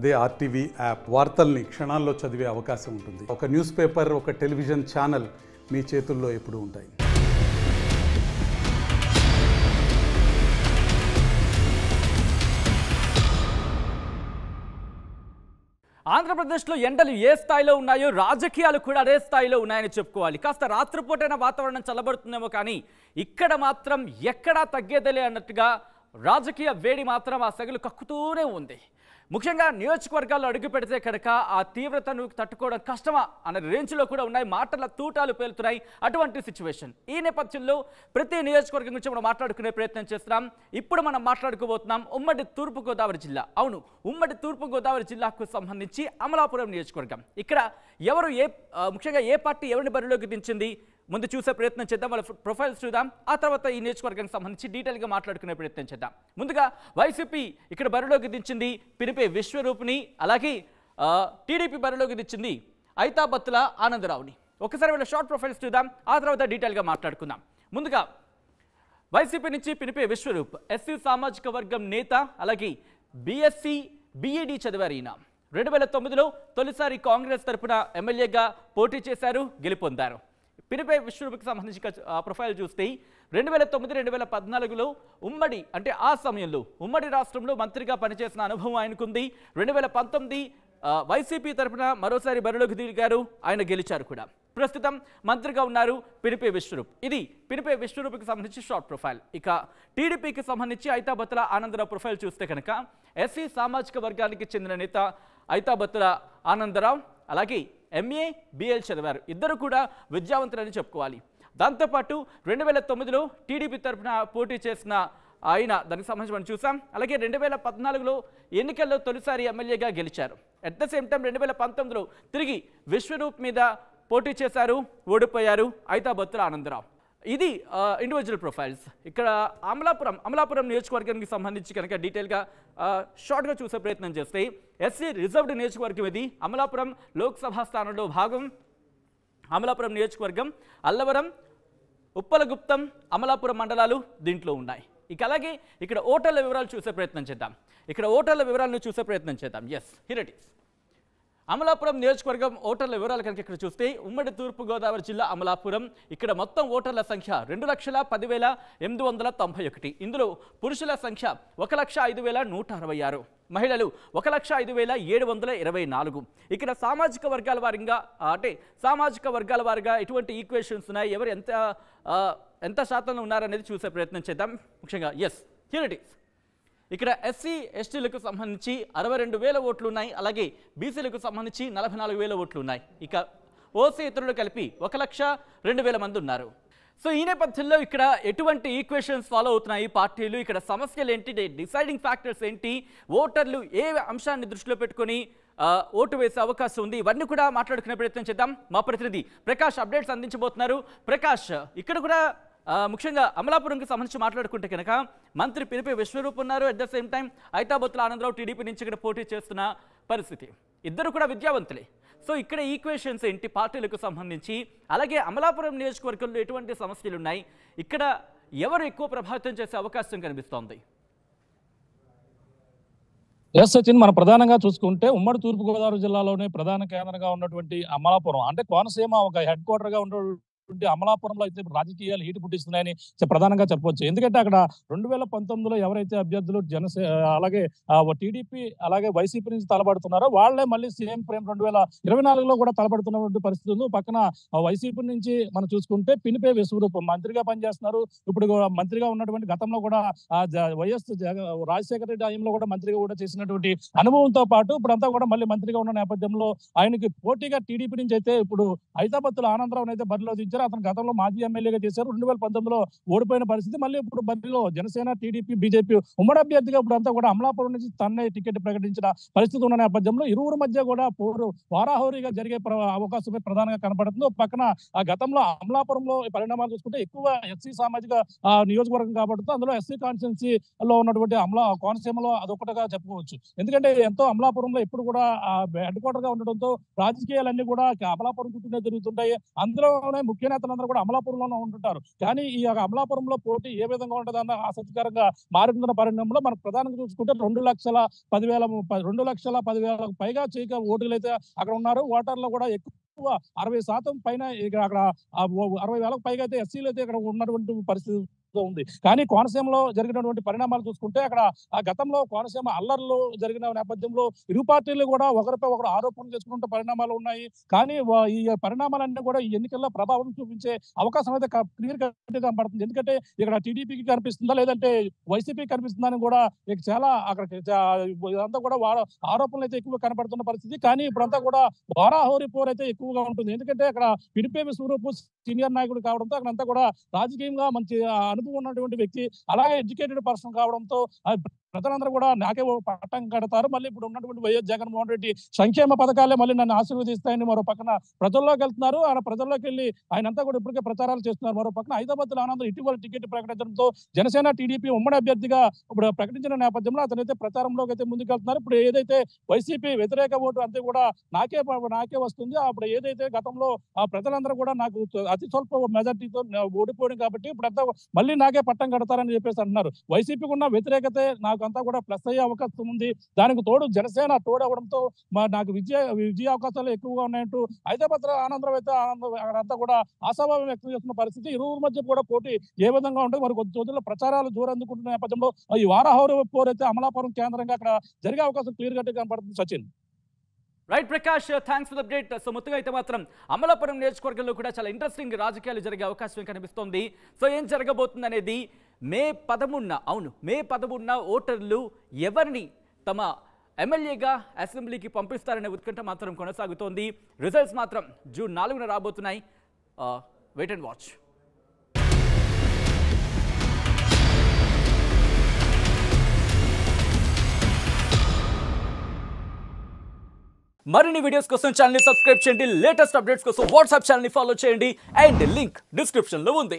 అదే RTV app వార్తల్ని క్షణాల్లో చదివే అవకాశం ఉంటుంది ఒక న్యూస్ పేపర్ ఒక టెలివిజన్ ఛానల్ మీ చేతుల్లో ఎప్పుడూ ఉంటాయి ఆంధ్రప్రదేశ్లో ఎండలు ఏ స్థాయిలో ఉన్నాయో రాజకీయాలు కూడా అదే స్థాయిలో ఉన్నాయని చెప్పుకోవాలి కాస్త రాత్రిపూటైన వాతావరణం చల్లబడుతుందేమో కానీ ఇక్కడ మాత్రం ఎక్కడా తగ్గేదేలే అన్నట్టుగా రాజకీయ వేడి మాత్రం ఆ సెగలు కక్కుతూనే ఉంది ముఖ్యంగా నియోజకవర్గాల్లో అడుగు పెడితే కనుక ఆ తీవ్రతను తట్టుకోవడం కష్టమా అనే రేంజ్లో కూడా ఉన్నాయి మాటల తూటాలు పేలుతున్నాయి అటువంటి సిచ్యువేషన్ ఈ నేపథ్యంలో ప్రతి నియోజకవర్గం గురించి మనం మాట్లాడుకునే ప్రయత్నం చేస్తున్నాం ఇప్పుడు మనం మాట్లాడుకోబోతున్నాం ఉమ్మడి తూర్పుగోదావరి జిల్లా అవును ఉమ్మడి తూర్పుగోదావరి జిల్లాకు సంబంధించి అమలాపురం నియోజకవర్గం ఇక్కడ ఎవరు ఏ ఆ, ముఖ్యంగా ఏ పార్టీ ఎవరిని బరిలోకి దించింది ముందు చూసే ప్రయత్నం చేద్దాం వాళ్ళ ప్రొఫైల్స్ చూద్దాం ఆ తర్వాత ఈ నియోజకవర్గానికి సంబంధించి డీటెయిల్గా మాట్లాడుకునే ప్రయత్నం చేద్దాం ముందుగా వైసీపీ ఇక్కడ బరిలోకి దించింది పినిపే విశ్వరూపిణి అలాగే ఆ, టీడీపీ బరిలోకి దించింది ఐతాబత్తుల ఆనందరావుని ఒకసారి వీళ్ళ షార్ట్ ప్రొఫైల్స్ చూద్దాం ఆ తర్వాత డీటెయిల్గా మాట్లాడుకుందాం ముందుగా వైసీపీ నుంచి పినిపే విశ్వరూప్ ఎస్సీ సామాజిక వర్గం నేత అలాగే బీఎస్సీ బీఈడి చదివారు ఈయన రెండు వేల తొమ్మిదిలో తొలిసారి కాంగ్రెస్ తరపున ఎమ్మెల్యేగా పోటీ చేశారు గెలుపొందారు పినిపే విశ్వరూప్కి సంబంధించి క- ఆ ప్రొఫైల్ చూస్తే రెండు వేల తొమ్మిది రెండు వేల పద్నాలుగులో ఉమ్మడి అంటే ఆ సమయంలో ఉమ్మడి రాష్ట్రంలో మంత్రిగా పనిచేసిన అనుభవం ఆయనకుంది రెండు వేల పంతొమ్మిది ఆ, వైసీపీ తరపున మరోసారి బరిలోకి దిగారు ఆయన గెలిచారు కూడా ప్రస్తుతం మంత్రిగా ఉన్నారు పినిపే విశ్వరూప్ ఇది పినిపే విశ్వరూప్కి సంబంధించి షార్ట్ ప్రొఫైల్ ఇక టీడీపీకి సంబంధించి ఐతాబత్తుల ఆనందరావు ప్రొఫైల్ చూస్తే కనుక ఎస్సీ సామాజిక వర్గానికి చెందిన నేత ఐతాబత్తుల ఆనందరావు అలాగే ఎంఏ బిఎల్ చదివారు ఇద్దరు కూడా విద్యావంతులని చెప్పుకోవాలి దాంతోపాటు రెండు వేల తొమ్మిదిలో టీడీపీ తరఫున పోటీ చేసిన ఆయన దానికి సంబంధించి మనం చూసాం అలాగే రెండు వేల పద్నాలుగులో ఎన్నికల్లో తొలిసారి ఎమ్మెల్యేగా గెలిచారు అట్ ద సేమ్ టైం రెండు వేల పంతొమ్మిదిలో తిరిగి విశ్వరూప్ మీద పోటీ చేశారు ఓడిపోయారు ఐతాబత్తుల ఆనందరావు ఇది ఇండివిజువల్ ప్రొఫైల్స్ ఇక్కడ అమలాపురం అమలాపురం నియోజకవర్గానికి సంబంధించి కనుక డీటెయిల్గా షార్ట్గా చూసే ప్రయత్నం చేస్తే ఎస్సీ రిజర్వ్డ్ నియోజకవర్గం ఇది అమలాపురం లోక్సభ స్థానంలో భాగం అమలాపురం నియోజకవర్గం అల్లవరం ఉప్పలగుప్తం అమలాపురం మండలాలు దీంట్లో ఉన్నాయి ఇక అలాగే ఇక్కడ ఓటర్ల వివరాలు చూసే ప్రయత్నం చేద్దాం ఇక్కడ ఓటర్ల వివరాలను చూసే ప్రయత్నం చేద్దాం yes here it is Amalapuram నియోజకవర్గం ఓటర్ల వివరాలు కనుక ఇక్కడ చూస్తే ఉమ్మడి తూర్పుగోదావరి జిల్లా అమలాపురం ఇక్కడ మొత్తం ఓటర్ల సంఖ్య రెండు లక్షల పదివేల ఎనిమిది వందల తొంభై ఒకటి ఇందులో పురుషుల సంఖ్య ఒక లక్ష ఐదు వేల నూట అరవై ఆరు మహిళలు ఒక లక్ష ఐదు వేల ఏడు వందల ఇరవై నాలుగు ఇక్కడ సామాజిక వర్గాల వారిగా ఆ, అంటే సామాజిక వర్గాల వారిగా ఎటువంటి ఈక్వేషన్స్ ఉన్నాయి ఎవరు ఎంత ఆ, ఎంత శాతంలో ఉన్నారనేది చూసే ప్రయత్నం చేద్దాం ముఖ్యంగా ఎస్ హియర్ ఇట్ ఈస్ ఇక్కడ ఎస్సీ ఎస్టీలకు సంబంధించి అరవై రెండు వేల ఓట్లు ఉన్నాయి అలాగే బీసీలకు సంబంధించి నలభై నాలుగు వేల ఓట్లు ఉన్నాయి ఇక ఓసీ ఇతరులు కలిపి ఒక లక్ష రెండు వేల మంది ఉన్నారు సో ఈ నేపథ్యంలో ఇక్కడ ఎటువంటి ఈక్వేషన్స్ ఫాలో అవుతున్నాయి పార్టీలు ఇక్కడ సమస్యలు ఏంటి డిసైడింగ్ ఫ్యాక్టర్స్ ఏంటి ఓటర్లు ఏ అంశాన్ని దృష్టిలో పెట్టుకొని ఆ, ఓటు వేసే అవకాశం ఉంది ఇవన్నీ కూడా మాట్లాడుకునే ప్రయత్నం చేద్దాం మా ప్రతినిధి ప్రకాష్ అప్డేట్స్ అందించబోతున్నారు ప్రకాష్ ఇక్కడ కూడా ఆ, ముఖ్యంగా అమలాపురంకి సంబంధించి మాట్లాడుకుంటే కనుక మంత్రి పిలిపి విశ్వరూప్ ఉన్నారు at the same time Aithabathula Anandarao TDP నుంచి ఇక్కడ పోటీ చేస్తున్న పరిస్థితి ఇద్దరు కూడా విద్యావంతులే సో ఇక్కడ ఈక్వేషన్స్ ఏంటి పార్టీలకు సంబంధించి అలాగే అమలాపురం నియోజకవర్గంలో ఎటువంటి సమస్యలు ఉన్నాయి ఇక్కడ ఎవరు ఎక్కువ ప్రభావితం చేసే అవకాశం కనిపిస్తోంది ఎస్ సచిన్ మనం ప్రధానంగా చూసుకుంటే ఉమ్మడి తూర్పుగోదావరి జిల్లాలోనే ప్రధాన కేంద్రంగా ఉన్నటువంటి అమలాపురం అంటే కోనసీమ ఒక హెడ్ క్వార్టర్ గా ఉన్నటువంటి అమలాపురంలో అయితే ఇప్పుడు రాజకీయాలు హీటు పుట్టిస్తున్నాయని చె- ప్రధానంగా చెప్పొచ్చు ఎందుకంటే అక్కడ రెండు వేల పంతొమ్మిదిలో ఎవరైతే అభ్యర్థులు జనసే అలాగే టీడీపీ అలాగే వైసీపీ నుంచి తలబడుతున్నారో వాళ్ళే మళ్ళీ సీఎం ప్రేమ్ రెండు వేల ఇరవై నాలుగులో కూడా తలబడుతున్నటువంటి పరిస్థితి ఉంది పక్కన ఆ వైసీపీ నుంచి మనం చూసుకుంటే పినిపే విశ్వరూపం మంత్రిగా పనిచేస్తున్నారు ఇప్పుడు కూడా మంత్రిగా ఉన్నటువంటి గతంలో కూడా ఆ జ- వైఎస్ జగ- రాజశేఖర రెడ్డి టైంలో కూడా మంత్రిగా కూడా చేసినటువంటి అనుభవంతో పాటు ఇప్పుడంతా కూడా మళ్ళీ మంత్రిగా ఉన్న నేపథ్యంలో ఆయనకి పోటీగా టీడీపీ నుంచి అయితే ఇప్పుడు హైదరాబాద్ ఆనందరావు అయితే బరిలో దించారు అతను గతంలో మాజీ ఎమ్మెల్యేగా చేశారు రెండు వేల పంతొమ్మిదిలో ఓడిపోయిన పరిస్థితి మళ్ళీ ఇప్పుడు బరిలో జనసేన టీడీపీ బీజేపీ ఉమ్మడి అభ్యర్థిగా ఇప్పుడు అంతా కూడా అమలాపురం నుంచి తన్నే టికెట్ ప్రకటించిన పరిస్థితి ఉన్న నేపథ్యంలో ఇరువురు మధ్య కూడా పోరు వారాహోరీగా జరిగే ప్ర- అవకాశమే ప్రధానంగా కనపడుతుంది ఒక పక్కన ఆ గతంలో అమలాపురంలో ఈ పరిణామాలు చూసుకుంటే ఎక్కువ ఎస్సీ సామాజిక ఆ, నియోజకవర్గం కాబట్టి అందులో ఎస్సీ కాన్స్టిట్యున్సీ లో ఉన్నటువంటి అమలా కోనసీమలో అదొకటిగా చెప్పుకోవచ్చు ఎందుకంటే ఎంతో అమలాపురంలో ఎప్పుడు కూడా హెడ్ క్వార్టర్ గా ఉండడంతో రాజకీయాలన్నీ కూడా అమలాపురం చుట్టూనే జరుగుతుంటాయి అందులోనే ముఖ్యంగా ముఖ్య నేతలందరూ కూడా అమలాపురంలోనే ఉంటుంటారు కానీ ఈ యొక్క అమలాపురంలో పోటీ ఏ విధంగా ఉంటుందన్న ఆసక్తికరంగా మారుతున్న పరిణామంలో మనకు ప్రధానంగా చూసుకుంటే రెండు లక్షల పదివేల ప- రెండు లక్షల పదివేలకు పైగా చీక ఓటులు అయితే అక్కడ ఉన్నారు ఓటర్లు కూడా ఎక్కువ అరవై శాతం పైన ఇక అక్కడ ఆ ఓ- అరవై వేలకు పైగా అయితే ఎస్సీలు అయితే ఇక్కడ ఉన్నటువంటి పరిస్థితి ఉంది కానీ కోనసీమలో జరిగినటువంటి పరిణామాలు చూసుకుంటే అక్కడ ఆ గతంలో కోనసీమ అల్లర్లు జరిగిన నేపథ్యంలో ఇరు పార్టీలు కూడా ఒకరిపై ఒకరు ఆరోపణలు చేసుకుంటే పరిణామాలు ఉన్నాయి కానీ వా- ఈ పరిణామాలన్నీ కూడా ఈ ఎన్నికల్లో ప్రభావం చూపించే అవకాశం అయితే క్లియర్ కట్ కనబడుతుంది ఎందుకంటే ఇక్కడ టీడీపీకి కనిపిస్తుందా లేదంటే వైసీపీ కనిపిస్తుందా అని కూడా ఇక చాలా అక్కడ ఇదంతా కూడా వార- ఆరోపణలు అయితే ఎక్కువ కనబడుతున్న పరిస్థితి కానీ ఇప్పుడంతా కూడా వారాహోరి పోర్ అయితే ఎక్కువగా ఉంటుంది ఎందుకంటే అక్కడ పిడిపేమి స్వరూపు సీనియర్ నాయకుడు కావడంతో అక్కడంతా కూడా రాజకీయంగా మంచి ఆ, అనుభవం ఉన్నటువంటి వ్యక్తి అలాగే ఎడ్యుకేటెడ్ పర్సన్ కావడంతో ఆ, ప్రజలందరూ కూడా నాకే ఓ పట్టం కడతారు మళ్ళీ ఇప్పుడు ఉన్నటువంటి వైఎస్ జగన్మోహన్ రెడ్డి సంక్షేమ పథకాలే మళ్ళీ నన్ను ఆశీర్వదిస్తాయని మరో పక్కన ప్రజల్లోకి వెళ్తున్నారు ఆయన ప్రజల్లోకి వెళ్ళి ఆయన అంతా కూడా ఇప్పటికే ప్రచారాలు చేస్తున్నారు మరో పక్కన హైదరాబాద్ లో ఆనందం ఇటీవల టికెట్ ప్రకటించడంతో జనసేన టీడీపీ ఉమ్మడి అభ్యర్థిగా ఇప్పుడు ప్రకటించిన నేపథ్యంలో అతనైతే ప్రచారంలోకి అయితే ముందుకెళ్తున్నారు ఇప్పుడు ఏదైతే వైసీపీ వ్యతిరేక ఓటు అంతే కూడా నాకే ప- నాకే వస్తుంది అప్పుడు ఏదైతే గతంలో ఆ ప్రజలందరూ కూడా నాకు త- అతి స్వల్ప మెజార్టీతో ఓడిపోయింది కాబట్టి ఇప్పుడు అంతా మళ్ళీ నాకే పట్టం కడతారని చెప్పేసి అంటున్నారు వైసీపీకి ఉన్న వ్యతిరేకతే నాకు అంతా కూడా ప్లస్ అయ్యే అవకాశం ఉంది దానికి తోడు జనసేన తోడు అవడంతో మా నాకు విజయ విజయ అవకాశాలు ఎక్కువగా ఉన్నాయంటూ హైదరాబాద్ లో ఆనందం అయితే ఆనందం అక్కడంతా కూడా ఆశాభావం వ్యక్తం చేస్తున్న పరిస్థితి ఇరువురు మధ్య కూడా పోటీ ఏ విధంగా ఉంటుంది మరి కొద్ది రోజుల్లో ప్రచారాలు జోరందుకుంటున్న నేపథ్యంలో ఈ వారాహౌర పోరు అయితే అమలాపురం కేంద్రంగా అక్కడ జరిగే అవకాశం క్లియర్ గా కనపడుతుంది Sachin right Prakash thanks for update so మొత్తంగా అయితే మాత్రం అమలాపురం నియోజకవర్గంలో కూడా చాలా ఇంట్రెస్టింగ్ రాజకీయాలు జరిగే అవకాశం కనిపిస్తోంది సో ఏం జరగబోతుంది అనేది మే పదమూడున అవును మే పదమూడున ఓటర్లు ఎవరిని తమ ఎమ్మెల్యేగా అసెంబ్లీకి పంపిస్తారనే ఉత్కంఠ మాత్రం కొనసాగుతోంది రిజల్ట్స్ మాత్రం జూన్ నాలుగున రాబోతున్నాయి వెయిట్ అండ్ వాచ్ మరిన్ని వీడియోస్ కోసం ఛానల్ సబ్స్క్రైబ్ చేయండి లేటెస్ట్ అప్డేట్స్ కోసం వాట్సాప్ ఛానల్ ఫాలో చేయండి అండ్ లింక్ డిస్క్రిప్షన్లో ఉంది